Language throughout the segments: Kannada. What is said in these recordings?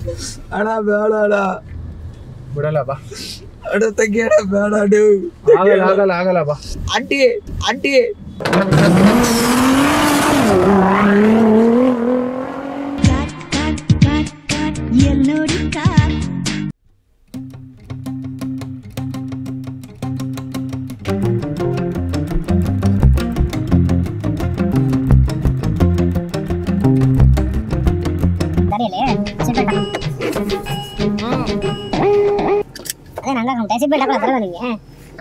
ಅಣ್ಣ ಬೇಡ ಅಣ್ಣ ಬಿಡಲ್ಲ ಬಾ ಅಣ್ಣ ತಂಗಿ ಅಣ್ಣ ಬೇಡ ಅಣ್ಣ ಆಗಲ್ಲ ಆಗಲ್ಲ ಆಗಲ್ಲ ಬಾ ಆಂಟಿ ಆಂಟಿ ಕಾಟ್ ಕಾಟ್ ಕಾಟ್ ಕಾಟ್ ಎಲ್ ನೋಡಿ ಕಾಟ್ ಅದೇ ನಂಗೆ ಟೈಸಿಟ್ ಬೆಲ್ಟ್ ಹಾಕೊಳ್ಳೋ ಬರಲ್ಲ ನಿಮಗೆ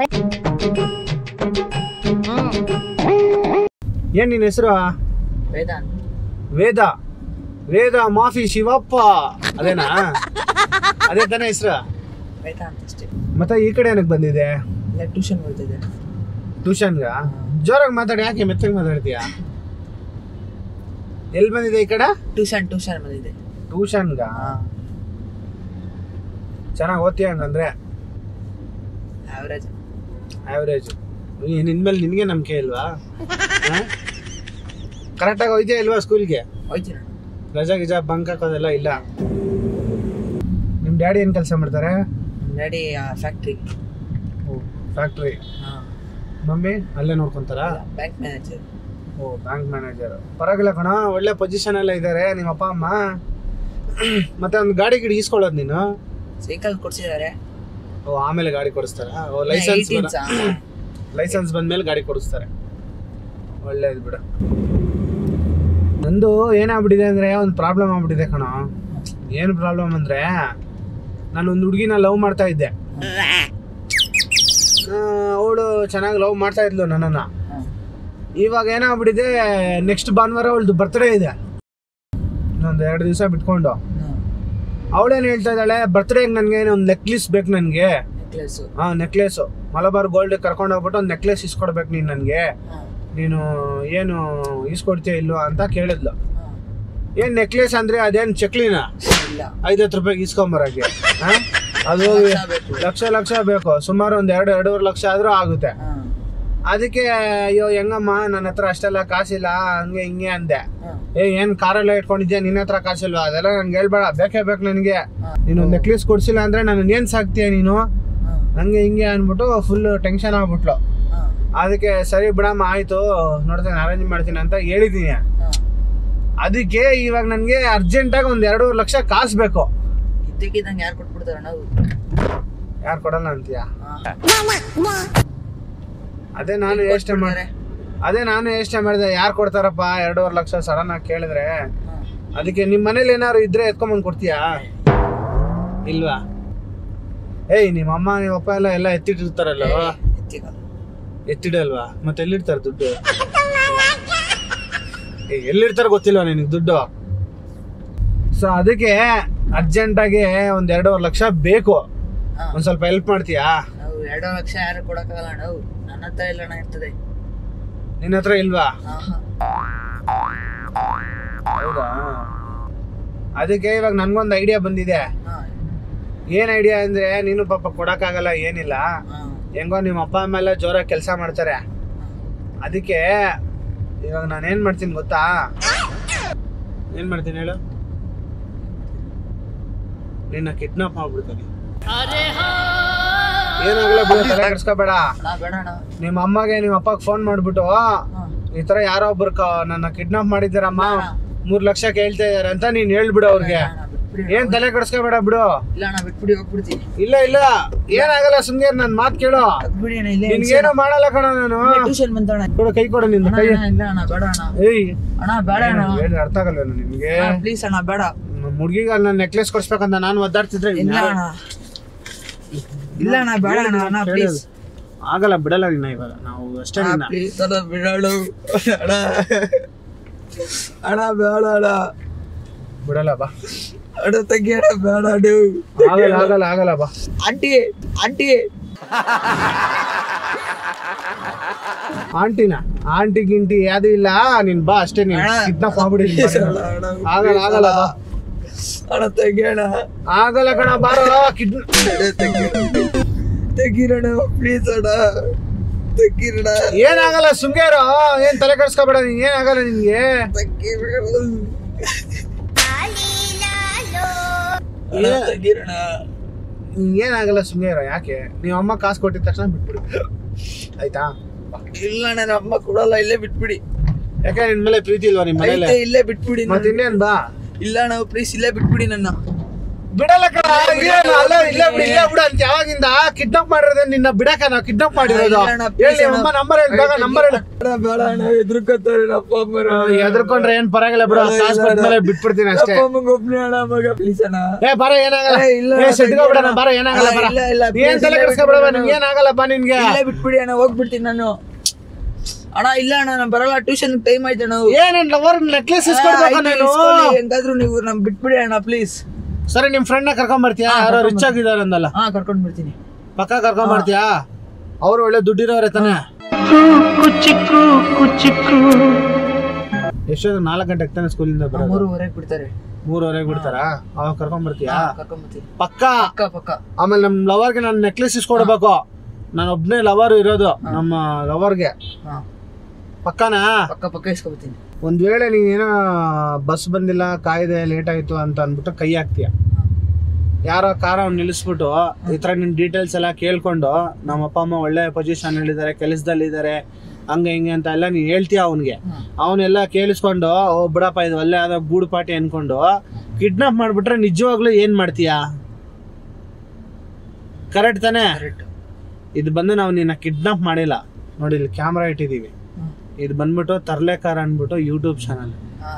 ಏನ್ ನಿನ್ನ ಹೆಸರು ವೇದಾಂತ್ ವೇದ ವೇದ ಮಾಫಿ ಶಿವಪ್ಪ ಅದೇನಾ ಅದೇ ತಾನೇ ಹೆಸರು ವೇದಾಂತ್ ಅಷ್ಟೇ ಮತ್ತೆ ಈ ಕಡೆ ಏನಕ್ಕೆ ಬಂದಿದೆ ಇಲ್ಲ ಟ್ಯೂಷನ್ ಬರ್ತಿದ್ದೆ ಟ್ಯೂಷನ್ಗ ಜೋರಾಗಿ ಮಾತಾಡಿ ಯಾಕೆ ಮೆತ್ತಗೆ ಮಾತಾಡ್ತೀಯಾ ಎಲ್ಲಿ ಬಂದಿದೆ ಈ ಕಡೆ ಟ್ಯೂಷನ್ ಟ್ಯೂಷನ್ ಬಂದಿದೆ ಟ್ಯೂಷನ್ಗ ಚೆನ್ನಾಗಿ ಓದ್ತೀಯ ಹಂಗಂದ್ರೆ ಆವ್ರೇಜ್ ಆವ್ರೇಜ್ ನಿನ್ಮೇಲೆ ನಿನಗೆ ನಂಬಿಕೆ ಇಲ್ವಾ ಕರೆಕ್ಟಾಗಿ ಹೋಯ್ತೀಯಾ ಇಲ್ವಾ ಸ್ಕೂಲ್ಗೆ ಹೋಯ್ತೀನಿ ರಜಾ ಗಿಜಾ ಬಂಕ್ ಹಾಕೋದೆಲ್ಲ ಇಲ್ಲ ನಿಮ್ಮ ಡ್ಯಾಡಿ ಏನು ಕೆಲಸ ಮಾಡ್ತಾರೆ ಡ್ಯಾಡಿ ಫ್ಯಾಕ್ಟ್ರಿ ಫ್ಯಾಕ್ಟ್ರಿ ಹಾಂ ಮಮ್ಮಿ ಅಲ್ಲೇ ನೋಡ್ಕೊಂತಾರಾ ಬ್ಯಾಂಕ್ ಮ್ಯಾನೇಜರ್ ಓ ಬ್ಯಾಂಕ್ ಮ್ಯಾನೇಜರ್ ಪರವಾಗಿಲ್ಲ ಕಣ ಒಳ್ಳೆ ಪೊಸಿಷನ್ ಎಲ್ಲ ಇದ್ದಾರೆ ನಿಮ್ಮ ಅಪ್ಪ ಅಮ್ಮ ಮತ್ತೆ ಒಂದು ಗಾಡಿ ಗಿಡಿ ಈಸ್ಕೊಳ್ಳೋದು ನೀನು ಸೈಕಲ್ ಕೊಡ್ಸಿದ್ದಾರೆ ಓ ಆಮೇಲೆ ಗಾಡಿ ಕೊಡಿಸ್ತಾರ ಓ ಲೈಸೆನ್ಸ್ ಲೈಸೆನ್ಸ್ ಬಂದ್ಮೇಲೆ ಗಾಡಿ ಕೊಡಿಸ್ತಾರೆ ಒಳ್ಳೇದು ಬಿಡು ನಂದು ಏನಾಗ್ಬಿಟ್ಟಿದೆ ಅಂದ್ರೆ ಒಂದು ಪ್ರಾಬ್ಲಮ್ ಆಗ್ಬಿಟ್ಟಿದೆ ಕಣ ಏನು ಪ್ರಾಬ್ಲಮ್ ಅಂದ್ರೆ ನಾನು ಒಂದು ಹುಡುಗಿನ ಲವ್ ಮಾಡ್ತಾ ಇದ್ದೆ ಅವಳು ಚೆನ್ನಾಗಿ ಲವ್ ಮಾಡ್ತಾ ಇದ್ಲು ನನ್ನನ್ನು ಇವಾಗ ಏನಾಗ್ಬಿಟ್ಟಿದೆ ನೆಕ್ಸ್ಟ್ ಭಾನುವಾರ ಅವಳದು ಬರ್ತ್ಡೇ ಇದೆ ಇನ್ನೊಂದು ಎರಡು ದಿವಸ ಬಿಟ್ಕೊಂಡು ಅವಳೇನು ಹೇಳ್ತಾ ಇದ್ದಾಳೆ ಬರ್ತ್ಡೇಗೆ ನನಗೆ ಒಂದು ನೆಕ್ಲೆಸ್ ಬೇಕು ನನಗೆ ನೆಕ್ಲೆಸ್ ಹಾಂ ನೆಕ್ಲೆಸು ಮಲಬಾರ್ ಗೋಲ್ಡ್ ಕರ್ಕೊಂಡು ಹೋಗ್ಬಿಟ್ಟು ಒಂದು ನೆಕ್ಲೆಸ್ ಇಸ್ಕೊಡ್ಬೇಕು ನೀನು ನನಗೆ ನೀನು ಏನು ಇಸ್ಕೊಡ್ತೀಯ ಇಲ್ವಾ ಅಂತ ಕೇಳಿದ್ಲು ಏನು ನೆಕ್ಲೆಸ್ ಅಂದರೆ ಅದೇನು ಚಕ್ಲಿನ ಇಲ್ಲ ಐದತ್ತು ರೂಪಾಯಿಗೆ ಇಸ್ಕೊಂಬರಕ್ಕೆ ಹಾಂ ಅದು ಲಕ್ಷ ಬೇಕು. ಲಕ್ಷ ಲಕ್ಷ ಬೇಕು ಸುಮಾರು ಒಂದು ಎರಡು ಎರಡೂವರೆ ಲಕ್ಷ ಆದರೂ ಆಗುತ್ತೆ ಹಾಂ ಅದಕ್ಕೆ ಅಯ್ಯೋ ಹೆಂಗಮ್ಮ ನನ್ನ ಹತ್ರ ಅಷ್ಟೆಲ್ಲ ಕಾಸಿಲ್ಲ ಹಂಗೆ ಹಿಂಗೆ ಅಂದೆ ಹಾಂ ಏ ಏನು ಕಾರೆಲ್ಲ ಇಟ್ಕೊಂಡಿದ್ಯಾ ನಿನ್ನ ಹತ್ರ ಕಾಸಿಲ್ವಾ ಅದೆಲ್ಲ ನನ್ಗೆ ಹೇಳ್ಬೇಡ ಬೇಕೇ ಬೇಕು ನನಗೆ ನೀನು ನೆಕ್ಲೆಸ್ ಕೊಡ್ಸಿಲ್ಲ ಅಂದರೆ ನನ್ನ ಏನು ಸಾಕ್ತೀಯ ನೀನು ಹಾಂ ಹಂಗೆ ಹಿಂಗೆ ಅಂದ್ಬಿಟ್ಟು ಫುಲ್ ಟೆನ್ಷನ್ ಆಗ್ಬಿಟ್ಲು ಹಾಂ ಅದಕ್ಕೆ ಸರಿ ಬಿಡಮ್ಮ ಆಯಿತು ನೋಡ್ತೀನಿ ಅರೇಂಜ್ ಮಾಡ್ತೀನಿ ಅಂತ ಹೇಳಿದ್ದೀನಿ ಹಾಂ ಅದಕ್ಕೆ ಇವಾಗ ನನಗೆ ಅರ್ಜೆಂಟಾಗಿ ಒಂದು ಎರಡೂವರೆ ಲಕ್ಷ ಕಾಸು ಬೇಕು ಇದ್ದಕ್ಕಿದ್ದಂಗೆ ಯಾರು ಕೊಟ್ಬಿಡ್ತಾರ ನಾವು ಯಾರು ಕೊಡಲ್ಲ ಅಂತೀಯ ಹಾಂ ಅದೇ ನಾನು ಯೋಚನೆ ಮಾಡಿ ಅದೇ ನಾನು ಯೋಚನೆ ಮಾಡಿದೆ ಯಾರು ಕೊಡ್ತಾರಪ್ಪ ಎರಡೂವರೆ ಲಕ್ಷ ಸಡನ್ ಆಗಿ ಕೇಳಿದ್ರೆ ಹಾಂ ಅದಕ್ಕೆ ನಿಮ್ಮ ಮನೇಲಿ ಏನಾದ್ರು ಇದ್ರೆ ಎತ್ಕೊಂಬಂದು ಕೊಡ್ತೀಯಾ ಇಲ್ವಾ ಏಯ್ ನಿಮ್ಮ ಅಮ್ಮ ನಿಮ್ಮ ಅಪ್ಪ ಎಲ್ಲ ಎಲ್ಲ ಎತ್ತಿಟ್ಟಿರ್ತಾರಲ್ಲ ಎತ್ತಿಗಲ್ಲ ಎತ್ತಿಡಲ್ವಾ ಮತ್ತೆ ಎಲ್ಲಿರ್ತಾರೆ ದುಡ್ಡು ಏ, ಎಲ್ಲಿರ್ತಾರೆ ಗೊತ್ತಿಲ್ವಾ ನಿನಗೆ ದುಡ್ಡು ಸೊ ಅದಕ್ಕೆ ಅರ್ಜೆಂಟಾಗಿ ಒಂದು ಎರಡೂವರೆ ಲಕ್ಷ ಬೇಕು ಹಾಂ ಒಂದು ಸ್ವಲ್ಪ ಹೆಲ್ಪ್ ಮಾಡ್ತೀಯಾ ನಾವು ಎರಡು ಲಕ್ಷ ಯಾರು ಕೊಡಕ್ಕಾಗಲ್ಲ ನಾವು ನನ್ನ ಹತ್ರ ಇಲ್ಲ ಅಣ್ಣ ಇರ್ತದೆ ನಿನ್ನ ಹತ್ರ ಇಲ್ವಾ ಹಾಂ ಹಾಂ ಹೌದಾ ಅದಕ್ಕೆ ಇವಾಗ ನನ್ಗೊಂದು ಐಡಿಯಾ ಬಂದಿದೆ ಹಾಂ ಏನ್ ಐಡಿಯಾ ಅಂದ್ರೆ ನೀನು ಪಾಪ ಕೊಡಕ್ಕಾಗಲ್ಲ ಏನಿಲ್ಲ ಹಾಂ ಹೆಂಗೋ ನಿಮ್ಮ ಅಪ್ಪ ಅಮ್ಮ ಎಲ್ಲ ಜೋರಾಗಿ ಕೆಲಸ ಮಾಡ್ತಾರೆ ಅದಕ್ಕೆ ಇವಾಗ ನಾನು ಏನ್ ಮಾಡ್ತೀನಿ ಗೊತ್ತಾ ಏನ್ ಮಾಡ್ತೀನಿ ಹೇಳು ನಿನ್ನ ಕಿಡ್ನಾಪ್ ಮಾಡ್ಬಿಡ್ತೀನಿ ಏನಾಗಲ್ಲ ಬಿಡು ತಲೆ ಕೆಡ್ಸ್ಕೊಬೇಡ ಅಣ್ಣ ಬೇಡ ಅಣ್ಣ ನಿಮ್ಮ ಅಮ್ಮಗೆ ನಿಮ್ಮ ಅಪ್ಪಗೆ ಫೋನ್ ಮಾಡ್ಬಿಟ್ಟು ಹಾಂ ಈ ತರ ಯಾರೋ ಒಬ್ರು ಕ- ನನ್ನ ಕಿಡ್ನಾಪ್ ಮಾಡಿದ್ದೀರಮ್ಮ ಮೂರ್ ಲಕ್ಷ ಕೇಳ್ತಾ ಇದಾರೆ ಅಂತ ನೀನ್ ಹೇಳ್ಬಿಡು ಅವ್ರಿಗೆ ಅಣ್ಣ ಬಿಟ್ಬಿಡಿ ಏನ್ ತಲೆ ಕೆಡ್ಸ್ಕೊಬೇಡ ಬಿಡು ಇಲ್ಲ ಅಣ್ಣ ಬಿಟ್ಬಿಡಿ ಹೋಗ್ಬಿಡ್ತೀನಿ ಇಲ್ಲ ಇಲ್ಲ ಏನಾಗಲ್ಲ ಸುಮ್ಗೆ ನನ್ ಮಾತ್ ಕೇಳು ಬಿಟ್ಬಿಡಿ ಅಣ್ಣ ಇಲ್ಲೇ ನಿನ್ಗೇನು ಮಾಡಲ್ಲ ಕಣ ನಾನು ಟ್ಯೂಷನ್ ಬಂತಣ್ಣ ಕೊಡು ಕೈ ಕೊಡು ನಿನ್ನ ಅಣ್ಣ ಕೈ ಅಣ್ಣ, ಇಲ್ಲ ಅಣ್ಣ ಬೇಡ ಅಣ್ಣ ಏಯ್ ಅಣ್ಣ ಬೇಡ ಅಣ್ಣ ಏನು ಅರ್ಥ ಆಗಲ್ವೇನು ನಿನ್ಗೆ ಪ್ಲೀಸ್ ಅಣ್ಣ ಬೇಡ ಹುಡ್ಗಿಗ ನಾನು ನೆಕ್ಲೆಸ್ ಕೊಡ್ಸ್ಬೇಕಂತ ನಾನು ಒದ್ದಾಡ್ತಿದ್ರೆ ಇವ್ನ್ ಇಲ್ಲ ಯಾರೋ- ಅಣ್ಣ ಇಲ್ಲ ಅಣ್ಣ ಬೇಡ ಅಣ್ಣ ಅಣ್ಣ ಪ್ಲೀಸ್ ಆಗಲ್ಲ ಬಿಡಲ್ಲ ನಿನ್ನ ಇವಾಗ ನಾವು ಅಷ್ಟೇ ನಿನ್ನ ಪ್ಲೀಸ್ ಅಣ್ಣ ಬಿಡಾಳು ಅಣ್ಣ ಅಣ್ಣ ಬೇಡ ಅಣ್ಣ ಬಿಡಲ್ಲ ಬಾ ಅಣ್ಣ ತಂಗಿ ಅಣ್ಣ ಬೇಡ ಅಣ್ಣ ಆಗಲ್ಲ ಆಗಲ್ಲ ಆಗಲ್ಲ ಬಾ ಆಂಟಿ ಆಂಟಿ ಆಂಟಿನ ಆಂಟಿ ಗಿಂಟಿ ಯಾವ್ದು ಇಲ್ಲ ನೀನ್ ಬಾ ಅಷ್ಟೇ ನೀನ್ ಅಣ್ಣ. ಕಿಡ್ನಾಪ್ ಆಗ್ಬಿಡಿ ಅಣ್ಣ, ಅಣ್ಣ, ಆಗಲ್ಲ ಆಗಲ್ಲ ಬಾ ಅಣ್ಣ ತಂಗಿ ಅಣ್ಣ ಆಗಲ್ಲ ಕಣ ಬಾರೋ ಕಿಡ್ನ ಅಣ್ಣ, ತಂಗಿ ಅಣ್ಣ. ತೆಗೀರಣ್ಣ ಪ್ಲೀಸ್ ಅಣ್ಣ ತೆಗೀರಣ್ಣ ಏನಾಗಲ್ಲ ಸುಮ್ಗೇರೋ ಏನ್ ತಲೆ ಕೆಡ್ಸ್ಕೊಬೇಡ ನೀನ್ ಏನಾಗಲ್ಲ ನಿನ್ಗೆ ತೆಗೀರಣ್ಣ ನನ್ನ ತೆಗೀರಣ್ಣ ಏನಾಗಲ್ಲ ಸುಮ್ಮನೆ ಇರೋ ಯಾಕೆ ನೀವು ಅಮ್ಮ ಕಾಸು ಕೊಟ್ಟಿದ ತಕ್ಷಣ ಬಿಟ್ಬಿಡಿ ಆಯ್ತಾ ಇಲ್ಲ ನನ್ನ ಅಮ್ಮ ಕೊಡಲ್ಲ ಇಲ್ಲೇ ಬಿಟ್ಬಿಡಿ ಯಾಕೆ ನಿನ್ ಮೇಲೆ ಪ್ರೀತಿ ಇಲ್ವಾ ನಿಮ್ಮ ಮನೇಲಿ ಐತೆ ಇಲ್ಲೇ ಬಿಟ್ಬಿಡಿ ಮತ್ತೆ ಇನ್ನೇನ್ ಬಾ ಇಲ್ಲ ನಾವು ಪ್ಲೀಸ್ ಇಲ್ಲೇ ಬಿಟ್ಬಿಡಿ ನನ್ನ ಬಿಡಲ್ಲ ಕಣ ಏನು ಅಲ್ಲ ಇಲ್ಲೇ ಬಿಡು ಇಲ್ಲೇ ಬಿಡು ಅಂತ ಯಾವಾಗಿಂದ ಕಿಡ್ನಾಪ್ ಮಾಡಿರೋದು ನಿನ್ನ ಬಿಡಕ ನಾವು ಕಿಡ್ನಾಪ್ ಮಾಡಿರೋದು ಇಲ್ಲ ಅಣ್ಣ, please ಹೇಳಿ ಅಣ್ಣ. ಅಮ್ಮ ನಂಬರ್ ಹೇಳಿ ಬೇಗ ನಂಬರ್ ಹೇಳಿ ಬೇಡ ಅಣ್ಣ ಎದ್ರುಕತ್ತಾರೆ ಅಪ್ಪ ಅಮ್ಮರು ಎದ್ರಕೊಂಡ್ರೆ ಏನ್ ಪರವಾಗಿಲ್ಲ ಬಿಡು ಇಲ್ಲ, ಕಾಸು ಇಲ್ಲ, ಕೊಟ್ಮೇಲೆ ಬಿಟ್ಬಿಡ್ತೀನಿ ಅಷ್ಟೇ ಅಪ್ಪ ಅಮ್ಮಂಗೆ ಒಬ್ನೇ ಅಣ್ಣ ಮಗ ಪ್ಲೀಸ್ ಅಣ್ಣ ಏ ಬರ ಏನಾಗಲ್ಲ ಏ, ಇಲ್ಲ, ಏ ಸಿಟ್ಕೋಬಿಡಣ ಇಲ್ಲ, ಬರ ಏನಾಗಲ್ಲ ಬರ ಇಲ್ಲ, ಇಲ್ಲ, ನೀನ್ please, ತಲೆ ಇಲ್ಲ, ಕೆಡಿಸ್ಕೊಬೇಡ ಬಿಟ್ಬಿಡು ನಿನ್ಗೆ ಏನಾಗಲ್ಲಪ್ಪ ನಿನ್ಗೆ ಇಲ್ಲೇ ಬಿಟ್ಬಿಡಿ ಅಣ್ಣ ಹೋಗ್ಬಿಡ್ತೀನಿ ನಾನು ಅಣ್ಣ ಇಲ್ಲ ಅಣ್ಣ ನಾನು ಬರಲ್ಲ ಟ್ಯೂಷನ್ ಟೈಮ್ ಆಯ್ತು ಅಣ್ಣ ಏನೇನ್ ಲವರ್ ನೆಕ್ಲೆಸ್ ಇಸ್ಕೊಡ್ಬೇಕು ನೀನು ಹೆಂಗಾದ್ರು ನೀವು ನಮ್ ಬಿಟ್ಬಿಡಿ ಅಣ್ಣ ಪ್ಲೀಸ್ ಸರಿ ನಿಮ್ ಫ್ರೆಂಡ್ ನ ಕರ್ಕೊಂಡ್ ಬರ್ತೀಯಾ ಹಾ, ಯಾರೋ ಕರ್ಕೊಂಡ್ ರಿಚ್ ಆಗಿದಾರೆ ಅಂದಲ್ಲ ಹಾ ಕರ್ಕೊಂಡ್ ಬಿಡ್ತೀನಿ ಪಕ್ಕ ಕರ್ಕೊಂಡ್ ಬರ್ತೀಯಾ ಅವ್ರು ಒಳ್ಳೆ ದುಡ್ಡಿರೋರೆ ತಾನೆ ಎಷ್ಟೊತ್ತು ನಾಲ್ಕು ಗಂಟೆಗೆ ತಾನೆ ಸ್ಕೂಲಿಂದ ಬರೋದು ಮೂರುವರೆಗೆ ಬಿಡ್ತಾರೆ ಮೂರುವರೆಗೆ ಬಿಡ್ತಾರಾ ಅವಾಗ ಕರ್ಕೊಂಡ್ ಬರ್ತೀಯಾ ಹಾ, ಕರ್ಕೊಂಡ್ ಬರ್ತೀನಿ ಪಕ್ಕ ಪಕ್ಕ ಪಕ್ಕ ಆಮೇಲೆ ನಮ್ ಲವರ್ಗೆ ನಾನು ನೆಕ್ಲೆಸ್ ಇಸ್ಕೊಡ್ಬೇಕು ನಾನು ಒಬ್ನೇ ಲವರ್ ಇರೋದು ನಮ್ಮ ಲವರ್ಗೆ ಹಾ ಪಕ್ಕನಾ ಪಕ್ಕ ಪಕ್ಕ ಇಸ್ಕೊಬರ್ತೀನಿ ಒಂದ್ ವೇಳೆ ನೀನೇನೋ ಬಸ್ ಬಂದಿಲ್ಲ ಕಾಯ್ದೆ ಲೇಟ್ ಆಯ್ತು ಅಂತ ಅಂದ್ಬಿಟ್ಟು ಕೈ ಹಾಕ್ತೀಯ ಯಾರೋ ಕಾರ ಅವ್ನು ನಿಲ್ಲಿಸ್ಬಿಟ್ಟು ಈ ಥರ ನಿನ್ನ ಡೀಟೇಲ್ಸ್ ಎಲ್ಲ ಕೇಳ್ಕೊಂಡು ನಮ್ಮ ಅಪ್ಪ ಅಮ್ಮ ಒಳ್ಳೆ ಪೊಸಿಷನ್ ಇದ್ದಾರೆ ಕೆಲಸದಲ್ಲಿದ್ದಾರೆ ಹಂಗೆ ಹಿಂಗೆ ಅಂತ ಎಲ್ಲ ನೀನು ಹೇಳ್ತೀಯ ಅವನಿಗೆ ಅವನ್ನೆಲ್ಲ ಕೇಳಿಸ್ಕೊಂಡು ಓ ಬಿಡಪ್ಪ ಇದು ಒಳ್ಳೆ ಆದ ಗೂಡು ಪಾಟಿ ಅನ್ಕೊಂಡು ಕಿಡ್ನಾಪ್ ಮಾಡಿಬಿಟ್ರೆ ನಿಜವಾಗ್ಲೂ ಏನು ಮಾಡ್ತೀಯಾ ಕರೆಕ್ಟ್ ತಾನೇ ಕರೆಕ್ಟ್ ಇದು ಬಂದು ನಾವು ನಿನ್ನ ಕಿಡ್ನಾಪ್ ಮಾಡಿಲ್ಲ ನೋಡಿ ಇಲ್ಲಿ ಕ್ಯಾಮ್ರಾ ಇಟ್ಟಿದ್ದೀವಿ ಇದು ಬಂದ್ಬಿಟ್ಟು ತರ್ಲೆಕಾರ ಅಂದ್ಬಿಟ್ಟು ಯೂಟ್ಯೂಬ್ ಚಾನಲ್ ಹಾ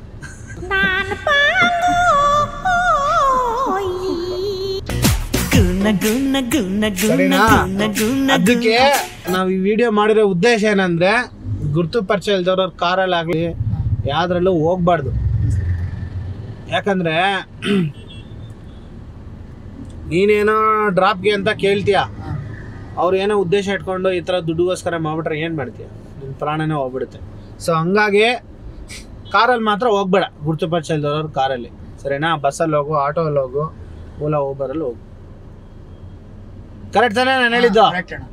ಸರಿನಾ ಅದಕ್ಕೆ ನಾವು ಈ ವಿಡಿಯೋ ಮಾಡಿರೋ ಉದ್ದೇಶ ಏನಂದ್ರೆ ಗುರುತು ಪರಿಚಯ ಇಲ್ದವ್ರ ಕಾರಲ್ಲಿ ಆಗ್ಲಿ ಯಾವ್ದ್ರಲ್ಲೂ ಹೋಗ್ಬಾರ್ದು ಯಾಕಂದ್ರೆ ನೀನೇನೋ ಡ್ರಾಪ್ಗೆ ಅಂತ ಕೇಳ್ತೀಯ ಅವ್ರು ಏನೋ ಉದ್ದೇಶ ಇಟ್ಕೊಂಡು ಈ ಥರ ದುಡ್ಡುಗೋಸ್ಕರ ಮಾಡ್ಬಿಟ್ರೆ ಏನು ಮಾಡ್ತೀಯ ನಿನ್ನ ಪ್ರಾಣನೇ ಹೋಗ್ಬಿಡುತ್ತೆ ಸೊ ಹಂಗಾಗಿ ಕಾರಲ್ಲಿ ಮಾತ್ರ ಹೋಗ್ಬೇಡ ಗುರುತು ಪರಿಚಯ ಇಲ್ದವ್ರವ್ರ ಕಾರಲ್ಲಿ ಸರಿನಾ ಬಸ್ಸಲ್ಲಿ ಹೋಗು ಆಟೋಲ್ಲಿ ಹೋಗು ಓಲಾ ಊಬರಲ್ಲಿ ಹೋಗು ಕರೆಕ್ಟ್ ತಾನೇ ನಾನು ಹೇಳಿದ್ದು ಕರೆಕ್ಟ್ ಅಣ್ಣ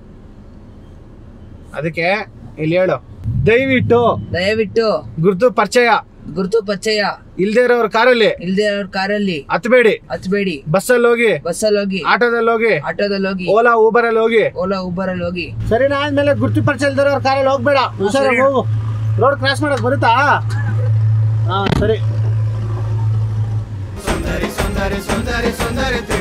ಅದಕ್ಕೆ ಇಲ್ಲಿ ಹೇಳು ದಯವಿಟ್ಟು ದಯವಿಟ್ಟು ಗುರುತು ಪರಿಚಯ ಗುರುತು ಪರಿಚಯ ಇಲ್ದೇ ಇರೋರ್ ಕಾರಲ್ಲಿ ಇಲ್ದೇ ಅವ್ರ ಕಾರಲ್ಲಿ ಹತ್ಬೇಡಿ ಹಚ್ಬೇಡಿ ಬಸ್ಸಲ್ಲಿ ಹೋಗಿ ಬಸ್ಸಲ್ಲಿ ಹೋಗಿ ಆಟೋದಲ್ಲಿ ಹೋಗಿ ಆಟೋದಲ್ಲಿ ಹೋಗಿ ಓಲಾ ಊಬರಲ್ಲಿ ಹೋಗಿ ಓಲಾ ಊಬರಲ್ಲಿ ಹೋಗಿ ಸರಿನಾ ಆದ್ಮೇಲೆ ಗುರುತು ಪರಿಚಯ ಇಲ್ದಿರೋರ್ ಕಾರಲ್ಲಿ ಹೋಗ್ಬೇಡ ಹುಷಾರಾಗಿ ಸರಿ. ಹೋಗು ರೋಡ್ ಕ್ರಾಸ್ ಮಾಡಕ್ ಬರುತ್ತಾ ಹಾ ಸರಿ